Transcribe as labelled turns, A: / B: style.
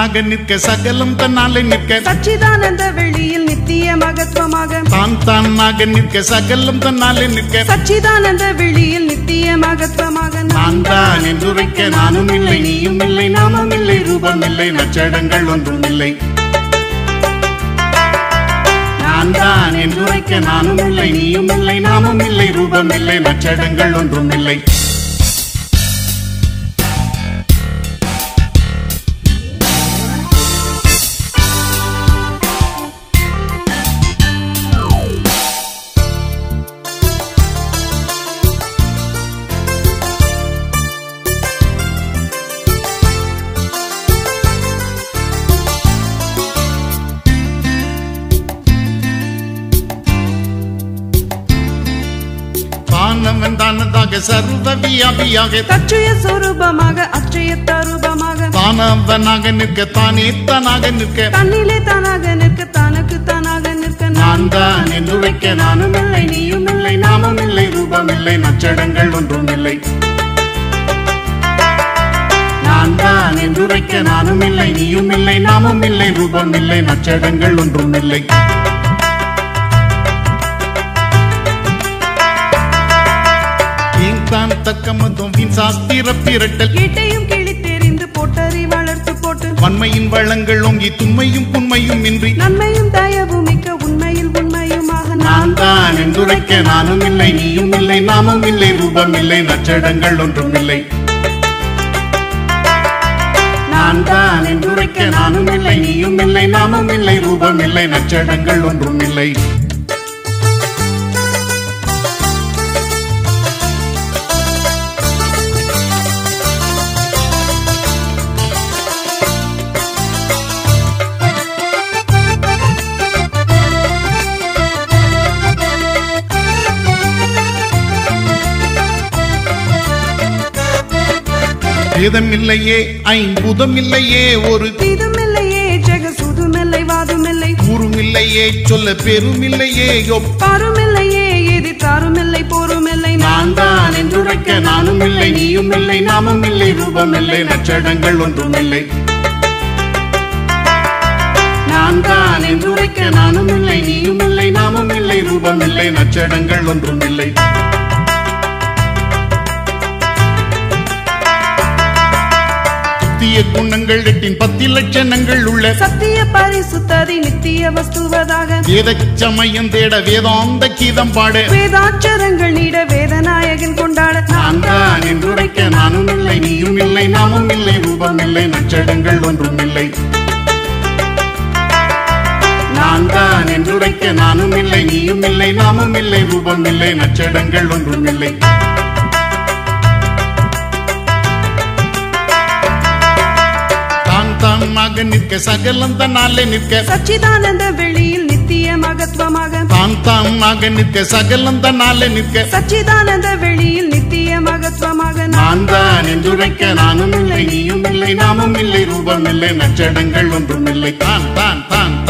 A: தானாக நிற்க சகலம் தன்னாலே நிற்க
B: சச்சிதானந்த வெளியில் நித்திய மகத்துவமாக
A: தான் தானாக நிற்க சகலம் தன்னாலே நிற்க
B: சச்சிதானந்த வெளியில் நித்திய மகத்துவமாக
A: நான் தான் என்றுரைக்க நானும் இல்லை நீயும் இல்லை நாமும் இல்லை ரூபம் இல்லை நச்சடங்கள் ஒன்றும் இல்லை நான் தான் என்றுரைக்க நானும் இல்லை நீயும் இல்லை நாமும் இல்லை ரூபம் இல்லை நச்சடங்கள் ஒன்றும் இல்லை தானவன் தானதாக சர்வ வியாபியாக
B: தற்றைய சொரூபமாக அற்றைய தரூபமாக
A: தானவனாக நிற்க தானே தானாக நிற்க
B: தன்னிலே தானாக நிற்க தனக்கு தானாக நிற்க
A: நான் தான் என்றுரைக்க நானும் இல்லை நீயும் இல்லை நாமும் இல்லை ரூபம் இல்லை நச்சடங்கள் ஒன்றும் இல்லை நான் தான் என்றுரைக்க நானும் இல்லை நீயும் இல்லை நாமும் இல்லை ரூபம் இல்லை நச்சடங்கள் ஒன்றும் இல்லை தான் தக்கமதும் வீண் சாஸ்திர பிரட்டல்
B: கேட்டையும் கிளி தெரிந்து போட்டறி வளர்த்து போட்டு
A: வன்மையின் வளங்கள் ஓங்கி துண்மையும் புண்மையும் இன்றி
B: நன்மையும் தயவும் மிக்க உண்மையில் உண்மையுமாக
A: நான் தான் என்றுரைக்க நானும் இல்லை நீயும் இல்லை நாமும் இல்லை ரூபம் இல்லை நச்சடங்கள் ஒன்றும் இல்லை நான் தான் என்றுரைக்க நானும் இல்லை நீயும் இல்லை நாமும் இல்லை ரூபம் இல்லை நச்சடங்கள் ஒன்றும் இல்லை வேதமில்லையே ஐம்புதமில்லையே ஒரு
B: தீதுமில்லையே ஜெக சுதுமில்லை வாதுமில்லை
A: ஊருமில்லையே சொல்ல பெருமில்லையே ஒப்
B: பாருமில்லையே எதி தாருமில்லை போருமில்லை
A: நான் தான் என்றுரைக்க நானும் இல்லை நீயும் இல்லை நாமும் இல்லை ரூபம் இல்லை நச்சடங்கள் ஒன்றும் இல்லை நான் தான் என்றுரைக்க நானும் இல்லை நீயும் இல்லை நாமும் இல்லை ரூபம் இல்லை நச்சடங்கள் ஒன்றும் இல்லை புத்திய குணங்கள் எட்டின் பத்தி லட்சணங்கள் உள்ள
B: சத்திய பரிசுத்ததி நித்திய வஸ்துவதாக
A: வேத சமயம் தேட வேதாந்த கீதம் பாட
B: வேதாட்சரங்கள் நீட வேதநாயகன் கொண்டாட
A: நான் தான் என்றுரைக்க நானும் இல்லை நீயும் இல்லை நாமும் இல்லை ரூபம் இல்லை நச்சடங்கள் ஒன்றும் இல்லை நான் தான் என்றுரைக்க நானும் இல்லை நீயும் இல்லை நாமும் இல்லை ரூபம் இல்லை நச்சடங்கள் ஒன்றும் இல்லை தான் தானாக நிற்க சகலம் தன்னாலே நிற்க
B: சச்சிதானந்த வெளியில் நித்திய மகத்துவமாக
A: தான் தானாக நிற்க சகலம் தன்னாலே நிற்க
B: சச்சிதானந்த வெளியில் நித்திய மகத்துவமாக
A: நான் தான் என்றுரைக்க நானும் இல்லை நீயும் இல்லை நாமும் இல்லை ரூபம் இல்லை நச்சடங்கள் ஒன்றும் இல்லை தான் தான் தான்